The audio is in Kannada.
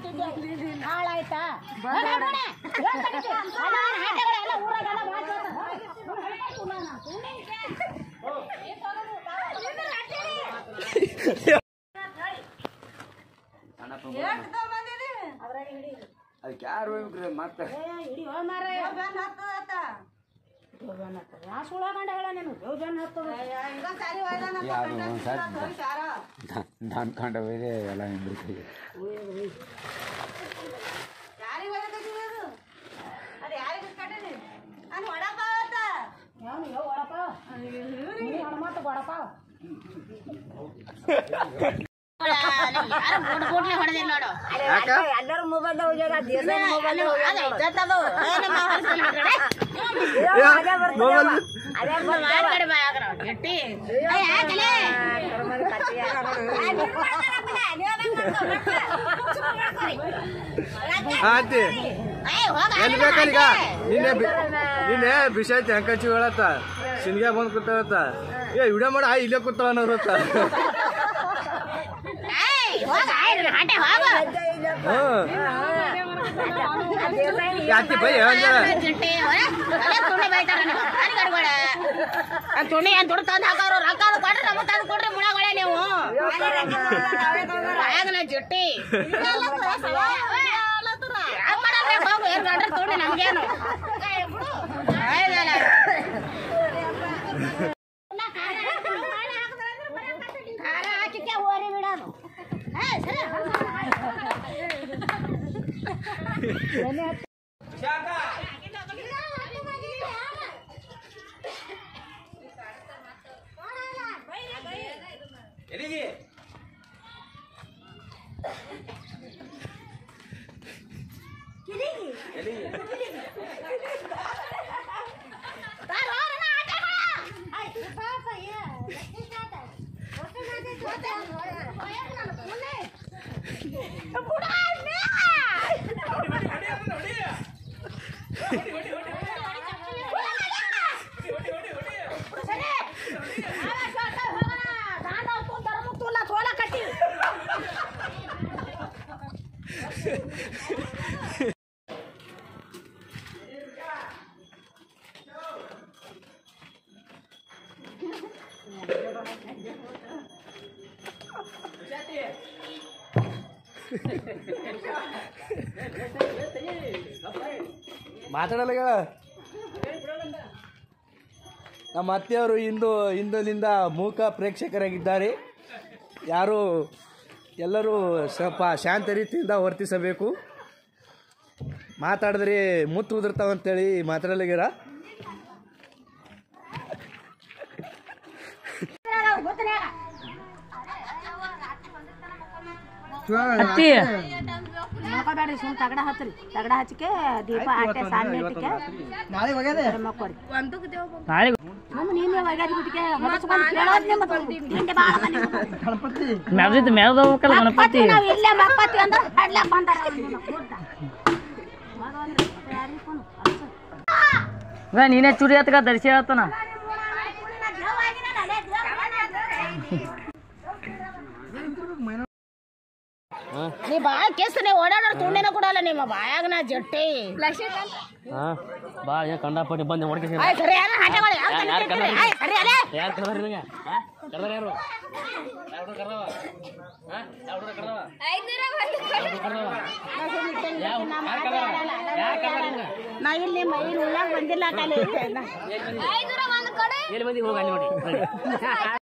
ಮಾಡ್ತಿದ್ದೆ ಹಾಳಾಯ್ತಾ ನೋಡ, ನೋಡ, ಏನ್ ಕಡಿತಿ? ಅಲ್ಲ, ಹಾಟೆಗಳು ಎಲ್ಲ ಊರಾಗೆಲ್ಲ ಮಾಡ್ತಾರೆ. ನೋಡ್, ಹೇಳ್ಬೇಕು ನಾನು. ಸುಮ್ನೆ ಇದ್ದೆ. ಏನ್ ತಗೊಳ್ಳೋದು? ನಿನ್ನ ಅಡ್ಡಿ. ಅದ್ರಾಗ ಹಿಡಿ. ಅದಕ್ಕೆ ಯಾರು ಹೋಗ್ಬೇಕ್ರಿ ಮತ್ತೆ ಏ, ಹಿಡಿ ಹೋ ಮಾರಾಯ. ದೇವ್ಜನ್ ಹತ್ತದ. ಯಾ ಸುಳ್ಳ ಗಂಡ ಹೇಳ ನೀನು ದೇವ್ಜನ್ ಹತ್ತದ. ಯಾರು ನಾನು ಕಂಡ ಇದೆ ಎಲ್ಲ ಹಿಂದಿರ್ತೀವಿ ಯಾವ್ನು ಯಾವ ವಡಪಾವ್? ನೀ ಹನುಮಂತ ವಡಪಾವ್. ಎಲ್ಲರೂ ಮೊಬೈಲ್ ಹೋಗ್ಯಾರ ದೇಶ ಮೊಬೈಲ್ ಅದೇ ಆಂಟಿ ಎಲ್ಲಿ ಬೇಕಲ್ಲ ಈಗ ನಿನ್ನೆ ಬಿ- ನಿನ್ನೆ ವಿಷಯ ಐತಿ ಹೆಂಕಚ್ಚಿ ಹೇಳತ್ತ ಸಿನ್ಗೆ ಬಂದ್ ಕೂತಾವತ್ತ ಏ ವಿಡಿಯೋ ಮಾಡ ಇಲ್ಲೇ ಕೂತಾವ ಅನ್ನೋರತ್ತ ಯಾತಿ ಬೈ ಹೇಳ್ದ ತುಣಿ ಏನ್ ದುಡ್ಡು ತಂದು ಹಾಕೋರು ರೊಕ್ಕ ಕೊಡ್ರಿ ನಮಗ್ ತಂದು ಕೊಡ್ರಿ ಮುಳಗೊಳೆ ನೀವು ಆಗನ ಜುಟ್ಟಿ ಏನ್ ಗಂಡ್ರ ತುಣಿ ನಮ್ಗೇನು ಆಯ್ತಲ್ಲ. ಖಾರ ಹಾಕಿಕ್ಕೆ ಓರಿ ಬಿಡೋದು ಹೇ, ಸರಿ. ಮಾತಾಡಲ್ಲ ಹೇಳ ನಮ್ಮ ಅತ್ತೆಯವರು ಇಂದು ಇಂದಿನಿಂದ ಮೂಕ ಪ್ರೇಕ್ಷಕರಾಗಿದ್ದಾರೆ ಯಾರು ಎಲ್ಲರೂ ಸ್ವಲ್ಪ ಶಾಂತ ರೀತಿಯಿಂದ ವರ್ತಿಸಬೇಕು ಮಾತಾಡಿದ್ರೆ ಮುತ್ತು ಉದುರ್ತಾವಂತೇಳಿ ಮಾತಾಡಲಾಗ್ಯಾರ ಅತ್ತಿ ಮಲ್ಕೋಬೇಡ್ರಿ ಸುಮ್ ತಗಡ ಹಚ್ಚ್ರಿ ತಗಡ ಹಚ್ಚಿಕೆ ದೀಪ ಆಟೆ ಸಾಲಿ ಇಟ್ಟಿಕೆ ನಾಳೆ ಹೋಗ್ಯದೆ ಮಕ್ಕೋರಿ ನಾಳೆ ನಮ್ಮ ನೀನೇ ಒಗ್ಯಾರಿ ಬಿಟ್ಟಿಗೆ ಹೊಲಸ್ಕೊಂಡ್ ಕೇಳೋದ್ ನಿಮ್ಮದು ತಿಂಡಿ ಬಾಳ ಮಂದಿ ಗಣಪತಿ ಮ್ಯಾಲ್ದಿದ್ದು ಮ್ಯಾಲ್ದ ಹೋಗ್ಬೇಕಲ್ಲ ಗಣಪತಿ ಮಕ್ಕತ್ತಿ ನಾವ್ ಇಲ್ಲೇ ಮಕ್ಕತ್ತಿ ಅಂದ್ರೆ ಹಡ್ಲಾಕ್ ಬಂದಾರ ಇವ ನೀನೇ ಚೂರಿ ಹತ್ಕ ಧರಿಸಿ ಹೇಳ್ತಾನ ನೀ ಬಾಳ ಕೇಸ್ ನೀ ಓಡಾಡೋರ್ ತುಂಡಿನ ಕೊಡಲ್ಲ ನಿಮ್ಮ ಬಾಯಾಗ ನಾ ಜಟ್ಟಿ ಹಾಂ ಬಾ ಏನು ಕಂಡಾಪಟ್ಟಿ ಬಂದು ಹೊಡ್ಕೇಸಿ ಆಯ್ ಸರಿ ಯಾರ ಹಾಟೆಗಳು ಯಾರ್ ತಲೆ ಯಾರ್ ಕೆಡ್ತೀರಿ? ಕರ್ದಾರ? ಆಯ್ ಸರಿ ಅದೇ ಯಾರು ಕರ್ದಾರ ನಿನಗೆ ಕರ್ದಾರ ಯಾರು ಯಾರು ಹುಡುಗ ಕರ್ದವ ಹಾಂ ಯಾವ ಹುಡುಗ ಕರ್ದವ ಯಾರು ಕರ್ದವ ಯಾವ ಯಾರು ಕರ್ದಾರ ಯಾರು ಕರ್ದಾರ ನಿನಗೆ ನಾ ಇಲ್ಲಿ ಮೈ ಉಳ್ಳಾಗ ಬಂದಿಲ್ಲ ಕಲೆ ಎಲ್ಲಿ ಬಂದಿ ಹೋಗಿ ಅಲ್ಲಿ ನೋಡಿ